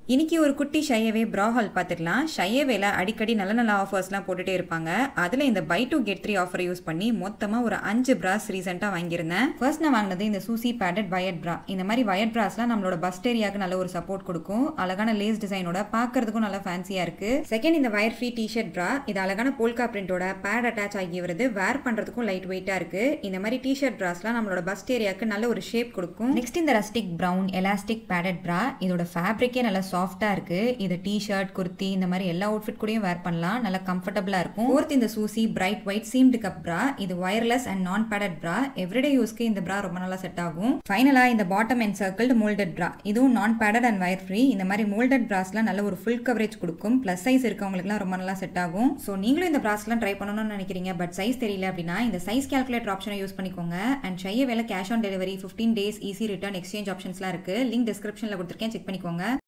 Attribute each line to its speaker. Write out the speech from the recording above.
Speaker 1: இன்னைக்கு ஒரு குட்டி ஷையவே ப்ரா ஹால் பார்த்துக்கலாம் ஷையவேல அடிக்கடி நல்ல நல்ல ஆஃபர்ஸ்லாம் போட்டுட்டே இருப்பாங்க அதில் இந்த buy two get three offer use பண்ணி மொத்தமாக ஒரு அஞ்சு பிராஸ் ரீசெண்டாக வாங்கியிருந்தேன் ஃபர்ஸ்ட் நான் வாங்கினது இந்த சூசி பேடட் வயட் ப்ரா இந்த மாதிரி வயட் ப்ராஸ்லாம் நம்மளோட பஸ்ட் ஏரியாவுக்கு நல்ல ஒரு சப்போர்ட் கொடுக்கும் அழகான லேஸ் டிசைனோட பார்க்கறதுக்கும் நல்லா ஃபேன்சியாக இருக்கு செகண்ட் இந்த வயர் ஃப்ரீ டிஷர்ட் ப்ரா இது அழகான போல்கா பிரிண்டோட பேட் அட்டாச் ஆகி வருது வேர் பண்ணுறதுக்கும் லைட் வெயிட்டாக இருக்கு இந்த மாதிரி டிஷர்ட் ப்ராஸ்லாம் நம்மளோட பஸ்ட் ஏரியாவுக்கு நல்ல ஒரு ஷேப் கொடுக்கும் நெக்ஸ்ட் இந்த ரஸ்டிக் ப்ரௌன் எலாஸ்டிக் பேடட் ப்ரா இதோட ஃபேப்ரிக்கே நல்லா சாஃப்டாக இருக்கு இது டிஷர்ட் குர்த்தி இந்த மாதிரி எல்லா அவுட்ஃபிட் கூடயும் வேர் பண்ணலாம் நல்லா கம்ஃபர்டபுளாக இருக்கும் ஃபோர்த் இந்த சூசி bright white seamed cup bra இது wireless and non padded bra everyday யூஸ்க்கு இந்த ப்ரா ரொம்ப நல்லா செட் ஆகும் ஃபைனலாக இந்த பாட்டம் அண்ட் சர்க்கிள்டு மோல்டட் ப்ரா இதுவும் நான் பேடட் அண்ட் வயர் ஃப்ரீ இந்த மாதிரி மோல்டட் ப்ராஸ்லாம் நல்ல ஒரு ஃபுல் கவரேஜ் கொடுக்கும் ப்ளஸ் சைஸ் இருக்கவங்களுக்குலாம் ரொம்ப நல்லா செட் ஆகும் ஸோ நீங்களும் இந்த ப்ராஸ்லாம் ட்ரை பண்ணணும்னு நினைக்கிறீங்க பட் சைஸ் தெரியல அப்படின்னா இந்த சைஸ் கால்குலேட்டர் ஆப்ஷனை யூஸ் பண்ணிக்கோங்க அண்ட் செய்ய வேலை cash on delivery fifteen days easy return exchange ஆப்ஷன்ஸ்லாம் இருக்கு லிங்க் டிஸ்கிரிப்ஷனில் கொடுத்துருக்கேன் செக் பண்ணிக்கோங்க